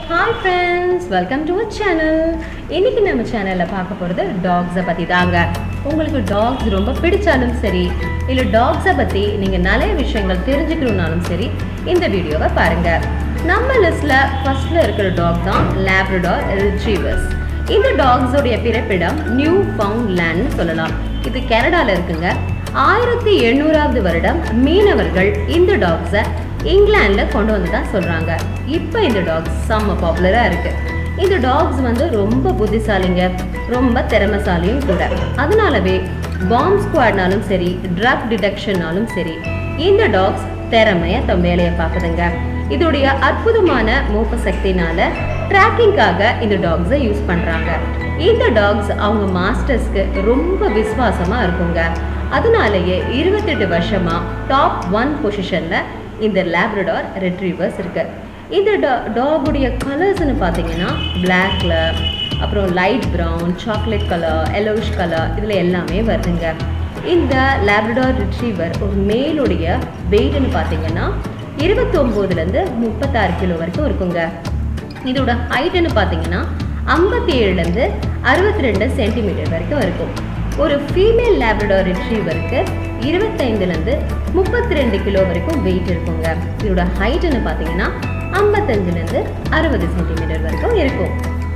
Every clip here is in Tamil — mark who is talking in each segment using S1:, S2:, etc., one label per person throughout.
S1: hi friends welcome to our channel இன்னைக்கு நம்ம சேனலில் பார்க்க போகிறது டாக்ஸை பற்றி தாங்க உங்களுக்கு டாக்ஸ் ரொம்ப பிடிச்சாலும் சரி இல்லை டாக்ஸை பற்றி நீங்கள் நிறைய விஷயங்கள் தெரிஞ்சுக்கணுன்னாலும் சரி இந்த வீடியோவை பாருங்கள் நம்ம லிஸ்ட்டில் ஃபர்ஸ்ட்டில் இருக்கிற டாக் தான் லேப்ரடார் ரிட்ரீவர்ஸ் இந்த டாக்ஸோடைய பிறப்பிடம் நியூ ஃபவுண்ட் லேண்ட்னு சொல்லலாம் இது கனடாவில் இருக்குங்க ஆயிரத்தி எண்ணூறாவது வருடம் மீனவர்கள் இந்த டாக்ஸை இங்கிலாண்டில் கொண்டு வந்ததா சொல்கிறாங்க இப்போ இந்த டாக்ஸ் செம்ம பாப்புலராக இருக்குது இந்த டாக்ஸ் வந்து ரொம்ப புத்திசாலிங்க ரொம்ப திறமைசாலியும் கூட அதனாலவே பாம்ப் ஸ்குவாட்னாலும் சரி ட்ரக் டிடெக்ஷன்னாலும் சரி இந்த டாக்ஸ் திறமைய தம் வேலையை பார்க்குதுங்க இதோடைய அற்புதமான மோப்ப சக்தினால ட்ராக்கிங்காக இந்த டாக்ஸை யூஸ் பண்ணுறாங்க இந்த டாக்ஸ் அவங்க மாஸ்டர்ஸ்க்கு ரொம்ப விசுவாசமாக இருக்குங்க அதனாலேயே இருபத்தெட்டு வருஷமா டாப் ஒன் பொசிஷனில் இந்த லேப்ரடார் ரெட்ரீவர்ஸ் இருக்கு இந்த டாகுடைய கலர்ஸ்னு பார்த்தீங்கன்னா பிளாக்ல அப்புறம் light brown chocolate colour yellowish colour இதில் எல்லாமே வருதுங்க இந்த லேப்ரடார் ரிட்ரீவர் ஒரு மேலுடைய வெயிட்னு பார்த்தீங்கன்னா இருபத்தொம்போதுலேருந்து முப்பத்தாறு கிலோ வரைக்கும் இருக்குங்க இதோட ஹைட்டுன்னு பார்த்தீங்கன்னா ஐம்பத்தி ஏழுலேருந்து அறுபத்தி ரெண்டு சென்டிமீட்டர் வரைக்கும் இருக்கும் ஒரு ஃபீமேல் லேப்ரடார் ரிட்ரீவருக்கு இருபத்தைந்துலேருந்து முப்பத்தி ரெண்டு கிலோ வரைக்கும் வெயிட் இருக்குங்க இதோட ஹைட்டுன்னு பார்த்தீங்கன்னா ஐம்பத்தஞ்சுலேருந்து அறுபது சென்டிமீட்டர் வரைக்கும் இருக்கும்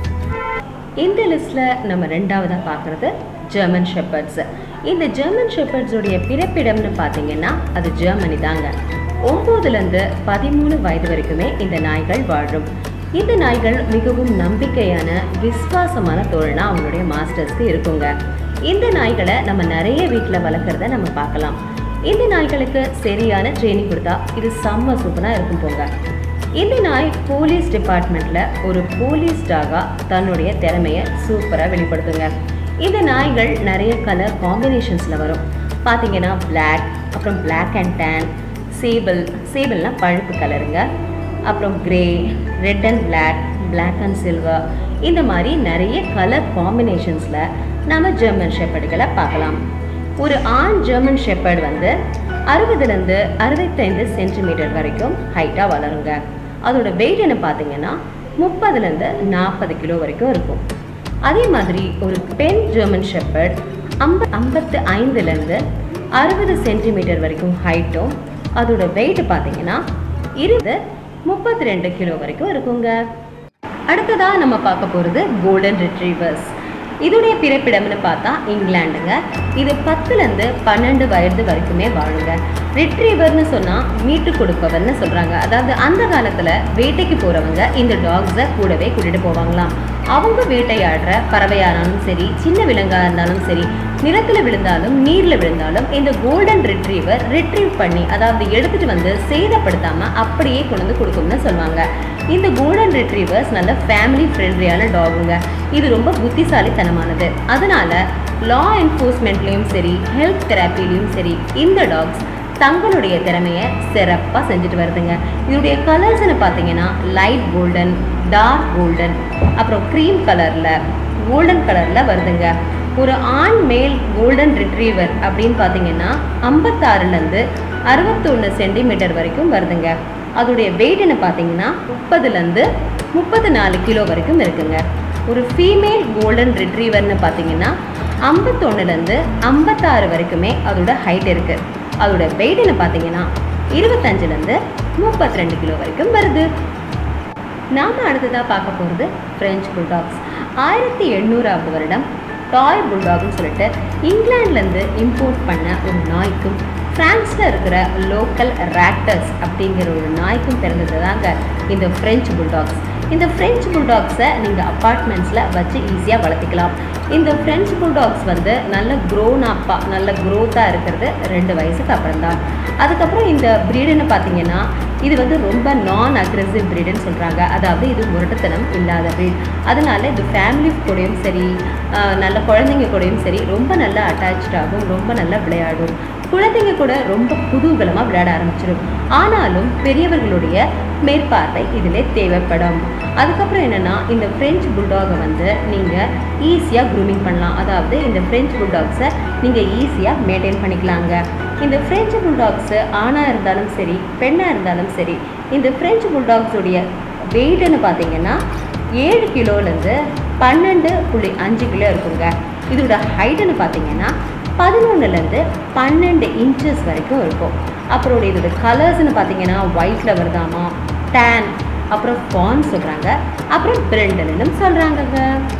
S1: இந்த லிஸ்ட்டில் நம்ம ரெண்டாவதாக பார்க்குறது ஜெர்மன் ஷெப்பர்ட்ஸ் இந்த ஜெர்மன் ஷெப்பர்ட்ஸோடைய பிறப்பிடம்னு பார்த்தீங்கன்னா அது ஜெர்மனி தாங்க ஒம்போதுலேருந்து பதிமூணு வயது வரைக்குமே இந்த நாய்கள் வாழும் இந்த நாய்கள் மிகவும் நம்பிக்கையான விசுவாசமான தோழனா அவங்களுடைய மாஸ்டர்ஸ்க்கு இருக்குங்க இந்த நாய்களை நம்ம நிறைய வீட்டில் வளர்க்குறத நம்ம பார்க்கலாம் இந்த நாய்களுக்கு சரியான ட்ரைனிங் கொடுத்தா இது செம்ம சூப்பராக இருக்கும் போங்க இந்த நாய் போலீஸ் டிபார்ட்மெண்ட்டில் ஒரு போலீஸ் டாகாக தன்னுடைய திறமையை சூப்பராக வெளிப்படுத்துங்க இந்த நாய்கள் நிறைய கலர் காம்பினேஷன்ஸில் வரும் பார்த்தீங்கன்னா பிளாக் அப்புறம் பிளாக் அண்ட் டேன் சேபிள் சேபிள்னா பழுப்பு கலருங்க அப்புறம் grey red and black black and silver இந்த மாதிரி நிறைய கலர் காம்பினேஷன்ஸில் நம்ம ஜெர்மன் ஷெப்பர்டுகளை பார்க்கலாம் ஒரு ஆண் ஜெர்மன் ஷெப்பர்டு வந்து அறுபதுலேருந்து அறுபத்தைந்து சென்டிமீட்டர் வரைக்கும் ஹைட்டாக வளருங்க அதோட வெயிட் என்ன பார்த்தீங்கன்னா முப்பதுலேருந்து நாற்பது கிலோ வரைக்கும் இருக்கும் அதே மாதிரி ஒரு பெண் ஜெர்மன் ஷெப்பர்ட் ஐம்ப ஐம்பத்து ஐந்துலேருந்து அறுபது சென்டிமீட்டர் வரைக்கும் ஹைட்டும் அதோட வெயிட் பார்த்தீங்கன்னா இருபது முப்பத்தி ரெண்டு கிலோ வரைக்கும் இருக்குங்க அடுத்ததாக நம்ம பார்க்க போகிறது கோல்டன் ரிட்ரீவர்ஸ் இதோடைய பிறப்பிடம்னு பார்த்தா இங்கிலாண்டுங்க இது பத்துலேருந்து பன்னெண்டு வயது வரைக்குமே வாழுங்க ரிட்ரீவர்னு சொன்னால் மீட்டு கொடுப்பவர்னு சொல்கிறாங்க அதாவது அந்த காலத்தில் வேட்டைக்கு போகிறவங்க இந்த டாக்ஸை கூடவே கூட்டிகிட்டு போவாங்களாம் அவங்க வேட்டையாடுற பறவையானாலும் சரி சின்ன விலங்காக இருந்தாலும் சரி நிலத்தில் விழுந்தாலும் நீரில் விழுந்தாலும் இந்த கோல்டன் ரிட்ரீவர் ரிட்ரீவ் பண்ணி அதாவது எடுத்துகிட்டு வந்து சேதப்படுத்தாமல் அப்படியே கொண்டு வந்து கொடுக்கும்னு சொல்லுவாங்க இந்த கோல்டன் ரிட்ரீவர்ஸ் நல்ல ஃபேமிலி ஃப்ரெண்ட்லியான டாகுங்க இது ரொம்ப புத்திசாலித்தனமானது அதனால லா என்ஃபோர்ஸ்மெண்ட்லேயும் சரி ஹெல்த் தெராப்பிலையும் சரி இந்த டாக்ஸ் தங்களுடைய திறமையை சிறப்பாக செஞ்சுட்டு வருதுங்க இதோடைய கலர்ஸ்னு பார்த்தீங்கன்னா லைட் கோல்டன் டார்க் கோல்டன் அப்புறம் க்ரீம் கலரில் கோல்டன் கலரில் வருதுங்க ஒரு ஆண் மேல் கோல்டன் ரிட்ரீவர் அப்படின்னு பார்த்தீங்கன்னா ஐம்பத்தாறுலேருந்து அறுபத்தொன்று சென்டிமீட்டர் வரைக்கும் வருதுங்க அதோடைய வெயிட்னு பார்த்தீங்கன்னா முப்பதுலேருந்து முப்பது நாலு கிலோ வரைக்கும் இருக்குங்க ஒரு ஃபீமேல் கோல்டன் ரிட்ரீவர்னு பார்த்தீங்கன்னா ஐம்பத்தொன்னுலேருந்து ஐம்பத்தாறு வரைக்குமே அதோட ஹைட் இருக்குது அதோட வெயிட்னு பார்த்தீங்கன்னா இருபத்தஞ்சிலேருந்து முப்பத்தி ரெண்டு கிலோ வரைக்கும் வருது நாம் அடுத்ததாக பார்க்க போகிறது ஃப்ரெஞ்ச் புல்டாக்ஸ் ஆயிரத்தி எண்ணூறாவது வருடம் டாய் புல்டாக்னு சொல்லிட்டு இங்கிலாந்துலேருந்து இம்போர்ட் பண்ண ஒரு நாய்க்கும் ஃப்ரான்ஸில் இருக்கிற லோக்கல் ரேக்டர்ஸ் அப்படிங்கிற ஒரு நாய்க்கும் பிறந்தது தாங்க இந்த ஃப்ரெஞ்ச் புல்டாக்ஸ் இந்த ஃப்ரெஞ்ச் புல்டாக்ஸை நீங்கள் அப்பார்ட்மெண்ட்ஸில் வச்சு ஈஸியாக வளர்த்திக்கலாம் இந்த ஃப்ரெஞ்ச் புல்டாக்ஸ் வந்து நல்ல க்ரோன் அப்பாக நல்ல க்ரோத்தாக இருக்கிறது ரெண்டு வயசுக்கு அப்புறம் தான் அதுக்கப்புறம் இந்த ப்ரீடுன்னு பார்த்தீங்கன்னா இது வந்து ரொம்ப நான் அக்ரெசிவ் ப்ரீடுன்னு சொல்கிறாங்க அதாவது இது முரட்டுத்தனம் இல்லாத ப்ரீட் அதனால இது ஃபேமிலி கூடயும் சரி நல்ல குழந்தைங்க கூடயும் சரி ரொம்ப நல்லா அட்டாச் ஆகும் ரொம்ப நல்லா விளையாடும் குழந்தைங்க கூட ரொம்ப குதூகலமாக விளையாட ஆரம்பிச்சிடும் ஆனாலும் பெரியவர்களுடைய மேற்பார்வை இதில் தேவைப்படும் அதுக்கப்புறம் என்னென்னா இந்த ஃப்ரெஞ்ச் புல்டாகை வந்து நீங்கள் ஈஸியாக க்ரூமிங் பண்ணலாம் அதாவது இந்த ஃப்ரெஞ்ச் புல்டாக்ஸை நீங்கள் ஈஸியாக மெயின்டைன் பண்ணிக்கலாங்க இந்த ஃப்ரெஞ்ச் புல்டாக்ஸு ஆணாக இருந்தாலும் சரி பெண்ணாக இருந்தாலும் சரி இந்த ஃப்ரெஞ்ச் புல்டாக்ஸுடைய வெயிட்னு பார்த்தீங்கன்னா ஏழு கிலோலேருந்து பன்னெண்டு புள்ளி அஞ்சு கிலோ இருக்குங்க இதோட ஹைட்டுன்னு பார்த்தீங்கன்னா பதினொன்றுலேருந்து பன்னெண்டு இன்ச்சஸ் வரைக்கும் இருக்கும் அப்புறம் இதோட கலர்ஸ்னு பார்த்தீங்கன்னா ஒயிட்டில் வருதாமா டேன் அப்புறம் ஃபான் சொல்கிறாங்க அப்புறம் பிரெண்டலும் சொல்கிறாங்கங்க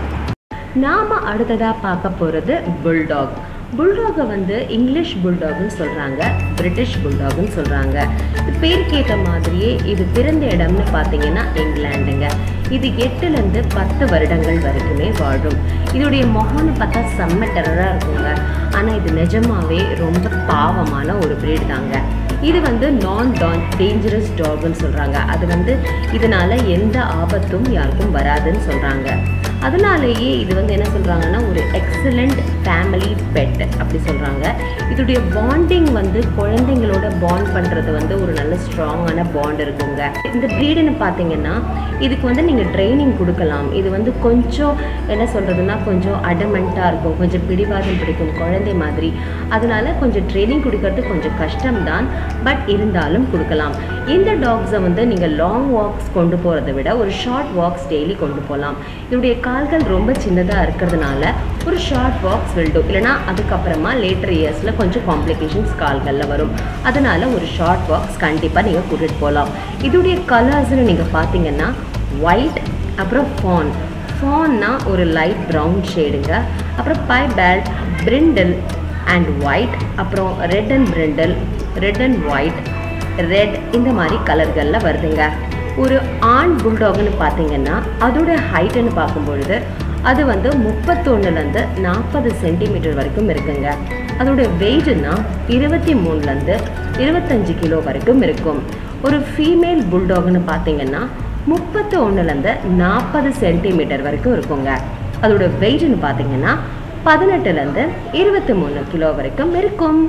S1: நாம் அடுத்ததாக பார்க்க போகிறது புல்டாக் புல்டாகை வந்து இங்கிலீஷ் புல்டாக்னு சொல்கிறாங்க பிரிட்டிஷ் புல்டாக்னு சொல்கிறாங்க இது பேருக்கு ஏற்ற மாதிரியே இது பிறந்த இடம்னு பார்த்தீங்கன்னா இங்கிலாண்டுங்க இது எட்டுலேருந்து பத்து வருடங்கள் வரைக்குமே வாழும் இதோடைய முகம்னு பார்த்தா செம்ம டெரராக இருக்குங்க ஆனால் இது நிஜமாவே ரொம்ப பாவமான ஒரு breed தாங்க இது வந்து நான் டான் டேஞ்சரஸ் டாக்னு சொல்கிறாங்க அது வந்து இதனால் எந்த ஆபத்தும் யாருக்கும் வராதுன்னு சொல்கிறாங்க அதனாலேயே இது வந்து என்ன சொல்கிறாங்கன்னா ஒரு எக்ஸலண்ட் ஃபேமிலி பெட் அப்படி சொல்கிறாங்க இதோடைய பாண்டிங் வந்து குழந்தைங்களோட பாண்ட் பண்ணுறது வந்து ஒரு நல்ல ஸ்ட்ராங்கான பாண்ட் இருக்குங்க இந்த ப்ரீடுன்னு பார்த்தீங்கன்னா இதுக்கு வந்து நீங்கள் ட்ரைனிங் கொடுக்கலாம் இது வந்து கொஞ்சம் என்ன சொல்கிறதுனா கொஞ்சம் அடமெண்ட்டாக இருக்கும் கொஞ்சம் பிடிவாதம் பிடிக்கும் குழந்தை மாதிரி அதனால கொஞ்சம் ட்ரைனிங் கொடுக்கறது கொஞ்சம் கஷ்டம்தான் பட் இருந்தாலும் கொடுக்கலாம் இந்த டாக்ஸை வந்து நீங்கள் லாங் வாக்ஸ் கொண்டு போகிறத விட ஒரு ஷார்ட் வாக்ஸ் டெய்லி கொண்டு போகலாம் இதோடைய கால்கள் ரொம்ப சின்னதாக இருக்கிறதுனால ஒரு ஷார்ட் வாக்ஸ் வில்டும் இல்லைனா அதுக்கப்புறமா லேட்டர் இயர்ஸில் கொஞ்சம் காம்ப்ளிகேஷன்ஸ் கால்களில் வரும் அதனால ஒரு ஷார்ட் வாக்ஸ் கண்டிப்பாக நீங்கள் கூட்டிகிட்டு போகலாம் இதோடைய கலர்ஸ்னு நீங்கள் பார்த்தீங்கன்னா ஒயிட் அப்புறம் ஃபான் ஃபான்னா ஒரு லைட் ப்ரௌன் ஷேடுங்க அப்புறம் piebald brindle and white அப்புறம் red and brindle red and white red இந்த மாதிரி கலர்களில் வருதுங்க ஒரு ஆண் புல்டாக்னு பார்த்தீங்கன்னா அதோட ஹைட்டுன்னு பார்க்கும்பொழுது அது வந்து முப்பத்தொன்னுலேருந்து நாற்பது சென்டிமீட்டர் வரைக்கும் இருக்குங்க அதோட வெயிட்னா இருபத்தி மூணுலேருந்து இருபத்தஞ்சு கிலோ வரைக்கும் இருக்கும் ஒரு ஃபீமேல் புல்டாக்னு பார்த்தீங்கன்னா முப்பத்தி ஒன்றுலேருந்து நாற்பது சென்டிமீட்டர் வரைக்கும் இருக்குங்க அதோட வெயிட்னு பார்த்தீங்கன்னா பதினெட்டுலேருந்து இருபத்தி மூணு கிலோ வரைக்கும் இருக்கும்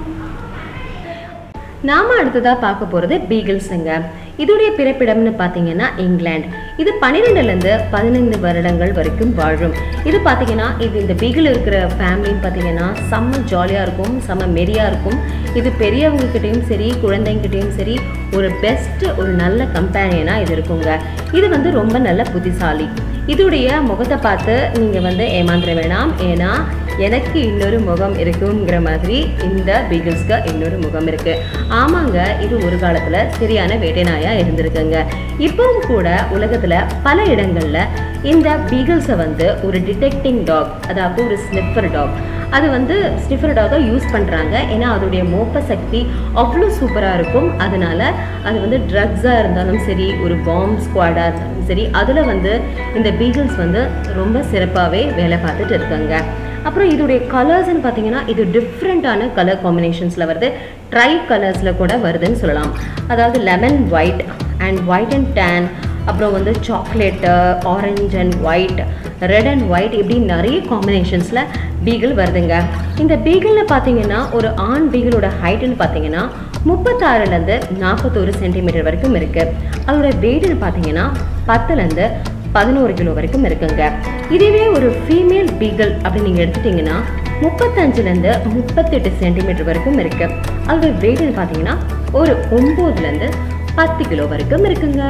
S1: நாம அடுத்ததா பார்க்க போறது பீகிள்ஸுங்க இதோடைய பிறப்பிடம்னு பார்த்தீங்கன்னா இங்கிலாந்து இது பன்னிரெண்டுலேருந்து பதினைந்து வருடங்கள் வரைக்கும் வாழும் இது பார்த்தீங்கன்னா இது இந்த பீகிள் இருக்கிற ஃபேமிலின்னு பார்த்தீங்கன்னா செம்ம ஜாலியாக இருக்கும் செம்ம மெரியாக இருக்கும் இது பெரியவங்ககிட்டயும் சரி குழந்தைங்கிட்டையும் சரி ஒரு பெஸ்ட் ஒரு நல்ல கம்பேனியனாக இது இருக்குங்க இது வந்து ரொம்ப நல்ல புத்திசாலி இதோடைய முகத்தை பார்த்து நீங்கள் வந்து ஏமாந்துட வேணாம் ஏன்னா எனக்கு இன்னொரு முகம் இருக்குங்கிற மாதிரி இந்த பீகிள்ஸ்க்கு இன்னொரு முகம் இருக்கு ஆமாங்க இது ஒரு காலத்துல சரியான வேட்டை நாயா இருந்திருக்குங்க இப்பவும் கூட உலகத்துல பல இடங்கள்ல இந்த பீகிள்ஸை வந்து ஒரு டிடெக்டிங் டாக் அதாவது ஒரு ஸ்னிஃபர் டாக் அது வந்து ஸ்னிஃபர் டாகை யூஸ் பண்ணுறாங்க ஏன்னா அதோடைய மோப்ப சக்தி அவ்வளோ சூப்பராக இருக்கும் அதனால அது வந்து ட்ரக்ஸாக இருந்தாலும் சரி ஒரு பாம் ஸ்குவாடாக இருந்தாலும் சரி அதில் வந்து இந்த பீகிள்ஸ் வந்து ரொம்ப சிறப்பாகவே வேலை பார்த்துட்டு இருக்காங்க அப்புறம் இதோடைய கலர்ஸ்னு பார்த்தீங்கன்னா இது டிஃப்ரெண்ட்டான கலர் காம்பினேஷன்ஸில் வருது ட்ரை கலர்ஸில் கூட வருதுன்னு சொல்லலாம் அதாவது lemon white and white and tan அப்புறம் வந்து chocolate orange and white red and white இப்படி நிறைய காம்பினேஷன்ஸில் பீகிள் வருதுங்க இந்த பீகிளில் பார்த்தீங்கன்னா ஒரு ஆண் பீகிளோட ஹைட்டுன்னு பார்த்தீங்கன்னா முப்பத்தாறுலேருந்து நாற்பத்தோரு சென்டிமீட்டர் வரைக்கும் இருக்குது அதோட வெயிட்னு பார்த்தீங்கன்னா பத்துலேருந்து பதினோரு கிலோ வரைக்கும் இருக்குங்க இதுவே ஒரு ஃபீமேல் பீகிள் அப்படி நீங்கள் எடுத்துட்டிங்கன்னா முப்பத்தஞ்சுலேருந்து முப்பத்தெட்டு சென்டிமீட்டர் வரைக்கும் இருக்கு அதோட வெயிட்னு பார்த்தீங்கன்னா ஒரு ஒம்போதுலேருந்து பத்து கிலோ வரைக்கும் இருக்குங்க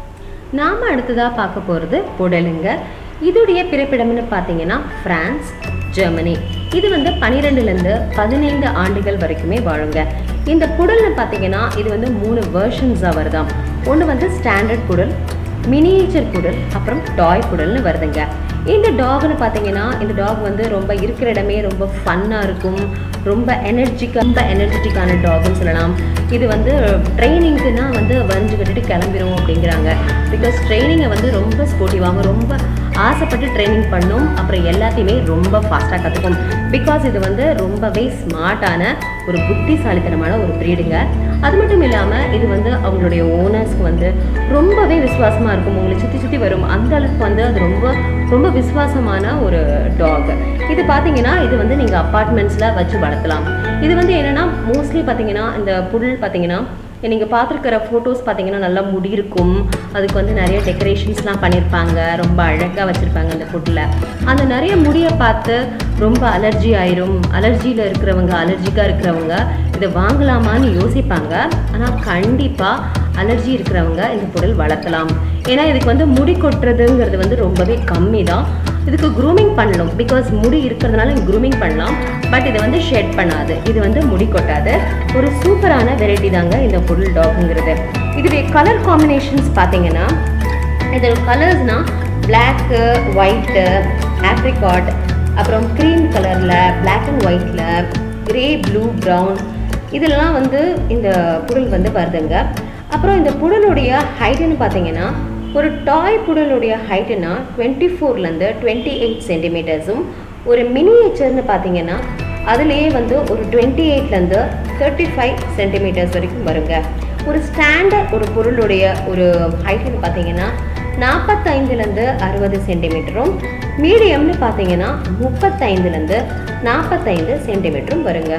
S1: நாம் அடுத்ததாக பார்க்க போகிறது புடலுங்க இதோடைய பிறப்பிடம்னு பார்த்தீங்கன்னா பிரான்ஸ் ஜெர்மனி இது வந்து பன்னிரெண்டுலேருந்து பதினைந்து ஆண்டுகள் வரைக்குமே வாழுங்க இந்த புடல்னு பார்த்தீங்கன்னா இது வந்து மூணு வேர்ஷன்ஸாக வருதாம் ஒன்று வந்து ஸ்டாண்டர்ட் புடல் மினியேச்சர் புடல் அப்புறம் டாய் புடல்னு வருதுங்க இந்த டாக்னு பார்த்தீங்கன்னா இந்த டாக் வந்து ரொம்ப இருக்கிற இடமே ரொம்ப ஃபன்னாக இருக்கும் ரொம்ப எனர்ஜிக்காக ரொம்ப எனர்ஜெட்டிக்கான டாக்னு சொல்லலாம் இது வந்து ட்ரைனிங்க்குனா வந்து வரைஞ்சு கட்டிட்டு கிளம்பிரும் அப்படிங்கிறாங்க பிகாஸ் ட்ரைனிங்கை வந்து ரொம்ப ஸ்போர்ட்டிவாக ரொம்ப ஆசைப்பட்டு ட்ரைனிங் பண்ணும் அப்புறம் எல்லாத்தையுமே ரொம்ப ஃபாஸ்ட்டாக கற்றுக்கும் பிகாஸ் இது வந்து ரொம்பவே ஸ்மார்ட்டான ஒரு புத்திசாலித்தனமான ஒரு ப்ரீடுங்க அது மட்டும் இல்லாமல் இது வந்து அவங்களுடைய ஓனர்ஸ்க்கு வந்து ரொம்பவே விசுவாசமாக இருக்கும் உங்களை சுற்றி சுற்றி வரும் அந்த அளவுக்கு வந்து அது ரொம்ப ரொம்ப விசுவாசமான ஒரு டாக் இது பார்த்தீங்கன்னா இது வந்து நீங்கள் அப்பார்ட்மெண்ட்ஸில் வச்சு வளர்த்தலாம் இது வந்து என்னென்னா மோஸ்ட்லி பார்த்தீங்கன்னா இந்த புல் பார்த்தீங்கன்னா நீங்கள் பார்த்துருக்கிற ஃபோட்டோஸ் பார்த்தீங்கன்னா நல்லா முடி இருக்கும் அதுக்கு வந்து நிறைய டெக்கரேஷன்ஸ்லாம் பண்ணியிருப்பாங்க ரொம்ப அழகாக வச்சுருப்பாங்க அந்த ஃபுட்டில் அந்த நிறைய முடியை பார்த்து ரொம்ப அலர்ஜி ஆயிரும் அலர்ஜியில் இருக்கிறவங்க அலர்ஜிக்காக இருக்கிறவங்க இதை வாங்கலாமான்னு யோசிப்பாங்க ஆனால் கண்டிப்பாக அலர்ஜி இருக்கிறவங்க இந்த பொருள் வளர்க்கலாம் ஏன்னா இதுக்கு வந்து முடி கொட்டுறதுங்கிறது வந்து ரொம்பவே கம்மி தான் இதுக்கு க்ரூமிங் பண்ணணும் பிகாஸ் முடி இருக்கிறதுனால க்ரூமிங் பண்ணலாம் பட் இது வந்து ஷெட் பண்ணாது இது வந்து முடி கொட்டாது ஒரு சூப்பரான வெரைட்டி தாங்க இந்த பொருள் டாக்ங்கிறது இதுடைய கலர் காம்பினேஷன்ஸ் பார்த்தீங்கன்னா இதோட கலர்ஸ்னால் பிளாக்கு ஒயிட்டு ஆப்ரிகாட் அப்புறம் க்ரீம் கலரில் பிளாக் அண்ட் ஒயிட்டில் கிரே ப்ளூ ப்ரௌன் இதெல்லாம் வந்து இந்த புடல் வந்து வருதுங்க அப்புறம் இந்த புடலுடைய ஹைட்டுன்னு பார்த்தீங்கன்னா ஒரு டாய் புடலுடைய ஹைட்டுனா டுவெண்ட்டி ஃபோர்லேருந்து டுவெண்ட்டி எயிட் சென்டிமீட்டர்ஸும் ஒரு மினியேச்சர்னு பார்த்தீங்கன்னா அதுலேயே வந்து ஒரு டுவெண்ட்டி எயிட்லேருந்து தேர்ட்டி ஃபைவ் சென்டிமீட்டர்ஸ் வரைக்கும் வருங்க ஒரு ஸ்டாண்டர்ட் ஒரு பொருளுடைய ஒரு ஹைட்டுன்னு பார்த்தீங்கன்னா நாற்பத்தைந்துலேருந்து அறுபது சென்டிமீட்டரும் மீடியம்னு பார்த்தீங்கன்னா முப்பத்தைந்துலேருந்து நாற்பத்தைந்து சென்டிமீட்டரும் வருங்க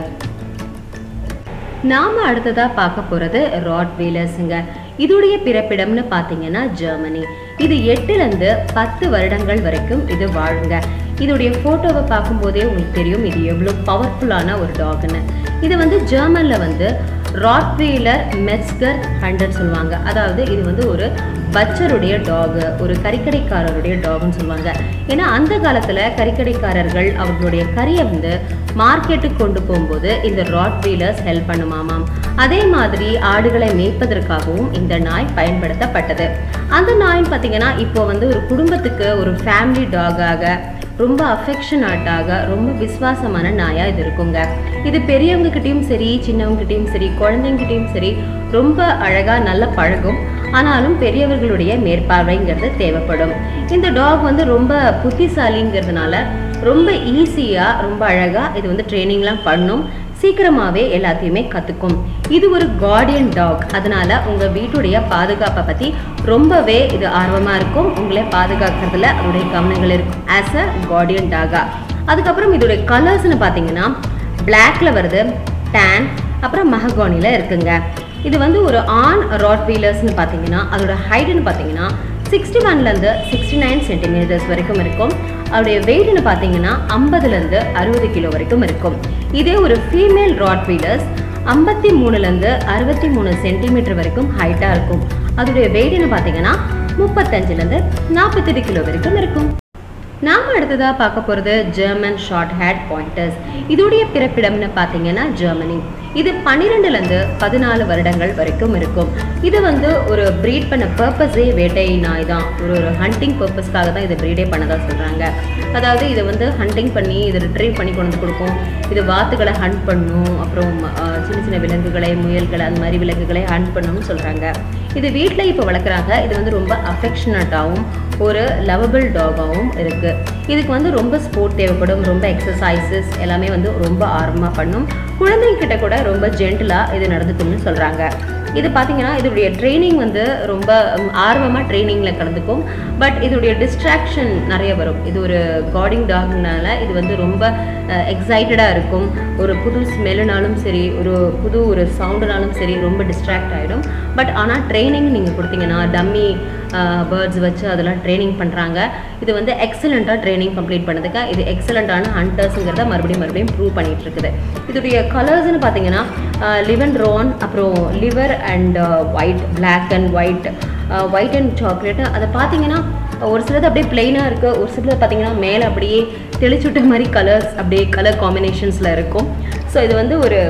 S1: நாம அடுத்ததா பார்க்க போறது ராட் வீலர்ஸுங்க இதுடைய பிறப்பிடம்னு பார்த்தீங்கன்னா ஜெர்மனி இது எட்டுலேருந்து பத்து வருடங்கள் வரைக்கும் இது வாழுங்க இதோடைய ஃபோட்டோவை பார்க்கும்போதே உங்களுக்கு தெரியும் இது எவ்வளோ பவர்ஃபுல்லான ஒரு டாக்னு இது வந்து ஜெர்மனில் வந்து ராட்வீலர் மெட்ஸ்கர் ஹண்ட்ரட் சொல்லுவாங்க அதாவது இது வந்து ஒரு பச்சருடைய டாகு ஒரு கறிக்கடைக்காரருடைய டாக்னு சொல்லுவாங்க ஏன்னா அந்த காலத்தில் கறிக்கடைக்காரர்கள் அவர்களுடைய கறியை வந்து மார்க்கெட்டுக்கு கொண்டு போகும்போது இந்த ராட் வீலர்ஸ் ஹெல்ப் பண்ணுமாமாம் அதே மாதிரி ஆடுகளை மேய்ப்பதற்காகவும் இந்த நாய் பயன்படுத்தப்பட்டது அந்த நாயின்னு பார்த்தீங்கன்னா இப்போ வந்து ஒரு குடும்பத்துக்கு ஒரு ஃபேமிலி டாகாக ரொம்ப அஃபெக்ஷனாட்டாக ரொம்ப விசுவாசமான நாயாக இது இருக்குங்க இது பெரியவங்ககிட்டயும் சரி சின்னவங்ககிட்டயும் சரி குழந்தைங்கிட்டையும் சரி ரொம்ப அழகாக நல்ல பழகும் ஆனாலும் பெரியவர்களுடைய மேற்பார்வைங்கிறது தேவைப்படும் இந்த டாக் வந்து ரொம்ப புத்திசாலிங்கிறதுனால ரொம்ப ஈஸியாக ரொம்ப அழகாக இது வந்து ட்ரைனிங்லாம் பண்ணும் சீக்கிரமாகவே எல்லாத்தையுமே கற்றுக்கும் இது ஒரு கார்டியன் டாக் அதனால உங்கள் வீட்டுடைய பாதுகாப்பை பற்றி ரொம்பவே இது ஆர்வமாக இருக்கும் உங்களே பாதுகாக்கிறதுல அதோடைய கவனங்கள் இருக்கும் ஆஸ் அ கார்டியன் டாகா அதுக்கப்புறம் இதோடைய கலர்ஸ்னு பார்த்தீங்கன்னா பிளாக்ல வருது டேன் அப்புறம் மஹகானியில் இருக்குங்க இது வந்து ஒரு ஆன் ராட் வீலர்ஸ்னு பார்த்தீங்கன்னா அதோட ஹைட்டுன்னு பார்த்தீங்கன்னா சிக்ஸ்டி ஒன்லேருந்து சிக்ஸ்டி நைன் சென்டிமீட்டர்ஸ் வரைக்கும் இருக்கும் அவருடைய வெயிட்னு பார்த்தீங்கன்னா ஐம்பதுலேருந்து அறுபது கிலோ வரைக்கும் இருக்கும் இதே ஒரு ஃபீமேல் ராட் வீலர்ஸ் ஐம்பத்தி மூணுலேருந்து அறுபத்தி மூணு சென்டிமீட்டர் வரைக்கும் ஹைட்டாக இருக்கும் அதோடைய வெயிட்னு பார்த்தீங்கன்னா முப்பத்தஞ்சுலேருந்து நாற்பத்தெட்டு கிலோ வரைக்கும் இருக்கும் நாம் அடுத்ததாக பார்க்க போகிறது ஜெர்மன் ஷார்ட் ஹேட் பாயிண்டர்ஸ் இதோடைய பிறப்பிடம்னு பார்த்தீங்கன்னா ஜெர்மனி இது பன்னிரெண்டுலேருந்து பதினாலு வருடங்கள் வரைக்கும் இருக்கும் இது வந்து ஒரு ப்ரீட் பண்ண பர்பஸே வேட்டை நாய் தான் ஒரு ஒரு ஹண்டிங் பர்பஸ்க்காக தான் இதை ப்ரீடே பண்ணதாக சொல்கிறாங்க அதாவது இதை வந்து ஹண்டிங் பண்ணி இதை ரிட்ரீவ் பண்ணி கொண்டு வந்து கொடுக்கும் இது வாத்துகளை ஹண்ட் பண்ணும் அப்புறம் ஆஹ், சின்ன சின்ன விலங்குகளை முயல்களை அந்த மாதிரி விலங்குகளை ஹண்ட் பண்ணணும்னு சொல்கிறாங்க இது வீட்டில் இப்போ வளர்க்குறாங்க இது வந்து ரொம்ப அஃபெக்ஷனட்டாகவும் ஒரு லவபிள் டாகாகவும் இருக்குது இதுக்கு வந்து ரொம்ப ஸ்போர்ட் தேவைப்படும் ரொம்ப எக்ஸசைசஸ் எல்லாமே வந்து ரொம்ப ஆர்வமாக பண்ணும் குழந்தைங்கிட்ட கூட ரொம்ப ஜென்டிலாக இது நடந்துக்கும்னு சொல்கிறாங்க இது பார்த்தீங்கன்னா இதோடைய ட்ரைனிங் வந்து ரொம்ப ஆர்வமாக ட்ரைனிங்கில் கலந்துக்கும் பட் இதோடைய டிஸ்ட்ராக்ஷன் நிறைய வரும் இது ஒரு கார்டிங் டாக்னால இது வந்து ரொம்ப எக்ஸைட்டடாக இருக்கும் ஒரு புது ஸ்மெல்லுனாலும் சரி ஒரு புது ஒரு சவுண்டுனாலும் சரி ரொம்ப டிஸ்ட்ராக்ட் ஆகிடும் பட் ஆனால் ட்ரைனிங் நீங்கள் கொடுத்தீங்கன்னா டம்மி பேர்ட்ஸ் வச்சு அதெல்லாம் ட்ரைனிங் பண்ணுறாங்க இது வந்து எக்ஸலண்ட்டாக ட்ரைனிங் கம்ப்ளீட் பண்ணதுக்கு இது எக்ஸலண்ட்டான ஹண்டர்ஸுங்கிறத மறுபடியும் மறுபடியும் ப்ரூவ் பண்ணிட்டு இருக்குது இதோடைய கலர்ஸ்னு பார்த்தீங்கன்னா லிவன் ரோன் அப்புறம் liver and white black and white white and chocolate அதை பார்த்தீங்கன்னா ஒரு சிலது அப்படியே பிளெயினாக இருக்குது ஒரு சிலது பார்த்தீங்கன்னா மேலே அப்படியே தெளிச்சுட்ட மாதிரி கலர்ஸ் அப்படியே கலர் காம்பினேஷன்ஸில் இருக்கும் ஸோ இது வந்து ஒரு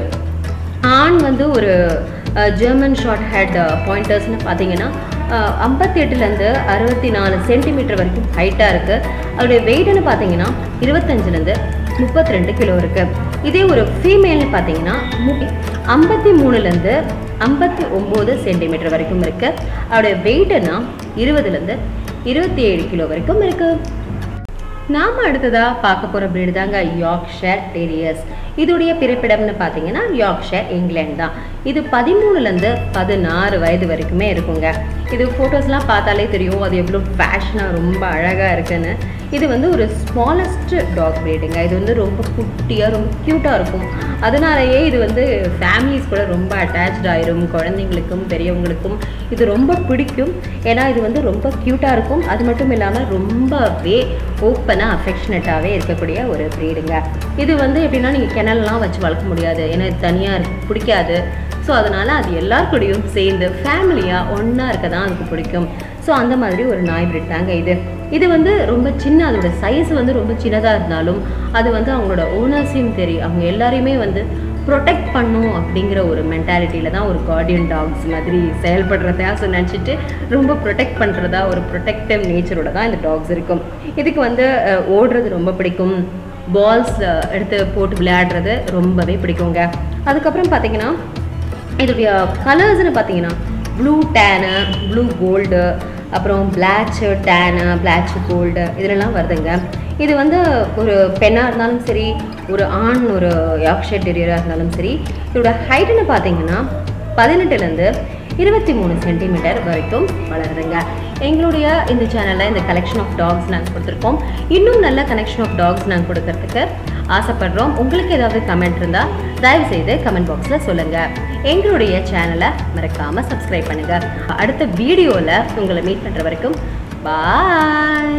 S1: ஆண் வந்து ஒரு ஜெர்மன் ஷார்ட் ஹேட் பாயிண்டர்ஸ்னு பார்த்தீங்கன்னா ஐம்பத்தி எட்டுலேருந்து அறுபத்தி நாலு சென்டிமீட்டர் வரைக்கும் ஹைட்டாக இருக்குது அதோடைய வெயிட்னு பார்த்தீங்கன்னா இருபத்தஞ்சிலேருந்து முப்பத்தி ரெண்டு கிலோ இருக்குது இதே ஒரு ஃபீமேல்னு பார்த்தீங்கன்னா ஐம்பத்தி மூணுலேருந்து ஐம்பத்தி ஒம்பது சென்டிமீட்டர் வரைக்கும் இருக்குது அவருடைய வெயிட்டுனா இருபதுலேருந்து இருபத்தி ஏழு கிலோ வரைக்கும் இருக்குது நாம அடுத்ததா பார்க்க போற breed தாங்க யார்க்ஷயர் டெரியர்ஸ் இதோடைய பிறப்பிடம்னு பார்த்தீங்கன்னா யார்க்ஷயர் இங்கிலாந்து தான் இது பதிமூணுலேருந்து பதினாறு வயது வரைக்குமே இருக்குங்க இது ஃபோட்டோஸ்லாம் பார்த்தாலே தெரியும் அது எவ்வளோ ஃபேஷனாக ரொம்ப அழகாக இருக்குன்னு இது வந்து ஒரு ஸ்மாலஸ்ட் டாக் பிரீடுங்க இது வந்து ரொம்ப குட்டியாக ரொம்ப க்யூட்டாக இருக்கும் அதனாலயே இது வந்து ஃபேமிலிஸ் கூட ரொம்ப அட்டாச்ட் ஆயிரும் குழந்தைங்களுக்கும் பெரியவங்களுக்கும் இது ரொம்ப பிடிக்கும் ஏன்னா இது வந்து ரொம்ப க்யூட்டாக இருக்கும் அது மட்டும் இல்லாமல் ரொம்பவே ஓப்பனாக அஃபெக்ஷனட்டாகவே இருக்கக்கூடிய ஒரு ப்ரீடுங்க இது வந்து எப்படின்னா நீங்கள் கிணல்லாம் வச்சு வளர்க்க முடியாது ஏன்னா இது தனியாக பிடிக்காது ஸோ அதனால் அது எல்லார் கூடயும் சேர்ந்து ஃபேமிலியாக ஒன்றா இருக்க தான் அதுக்கு பிடிக்கும் ஸோ அந்த மாதிரி ஒரு நாய் பிரிட் தாங்க இது இது வந்து ரொம்ப சின்ன அதோட சைஸ் வந்து ரொம்ப சின்னதாக இருந்தாலும் அது வந்து அவங்களோட ஓனர்ஸையும் தெரியும் அவங்க எல்லாரையுமே வந்து ப்ரொடெக்ட் பண்ணும் அப்படிங்கிற ஒரு மென்டாலிட்டியில் தான் ஒரு கார்டியன் டாக்ஸ் மாதிரி செயல்படுறதா ஸோ நினச்சிட்டு ரொம்ப ப்ரொடெக்ட் பண்ணுறதா ஒரு ப்ரொடெக்டிவ் நேச்சரோட தான் இந்த டாக்ஸ் இருக்கும் இதுக்கு வந்து அஹ், ஓடுறது ரொம்ப பிடிக்கும் பால்ஸ் எடுத்து போட்டு விளையாடுறது ரொம்பவே பிடிக்குங்க அதுக்கப்புறம் பார்த்தீங்கன்னா இதோடைய கலர்ஸ்னு பார்த்தீங்கன்னா ப்ளூ டேனு ப்ளூ கோல்டு அப்புறம் பிளாச்சு டேனு பிளாச்சு கோல்டு இதுலலாம் வருதுங்க இது வந்து ஒரு பெண்ணாக இருந்தாலும் சரி ஒரு ஆண் ஒரு யாக்ஷர் டெரியராக இருந்தாலும் சரி இதோட ஹைட்டுன்னு பார்த்தீங்கன்னா பதினெட்டுலேருந்து இருபத்தி மூணு சென்டிமீட்டர் வரைக்கும் வளருதுங்க எங்களுடைய இந்த சேனலில் இந்த கலெக்ஷன் ஆஃப் டாக்ஸ் நாங்கள் கொடுத்துருக்கோம் இன்னும் நல்ல கலெக்ஷன் ஆஃப் டாக்ஸ் நாங்கள் கொடுக்கறதுக்கு ஆசைப்படுறோம் உங்களுக்கு ஏதாவது கமெண்ட் இருந்தால் தயவு செய்து கமெண்ட் பாக்ஸில் சொல்லுங்கள் எங்களுடைய சேனலை மறக்காமல் சப்ஸ்கிரைப் பண்ணுங்கள் அடுத்த வீடியோவில் உங்களை மீட் பண்ணுற வரைக்கும் பாய்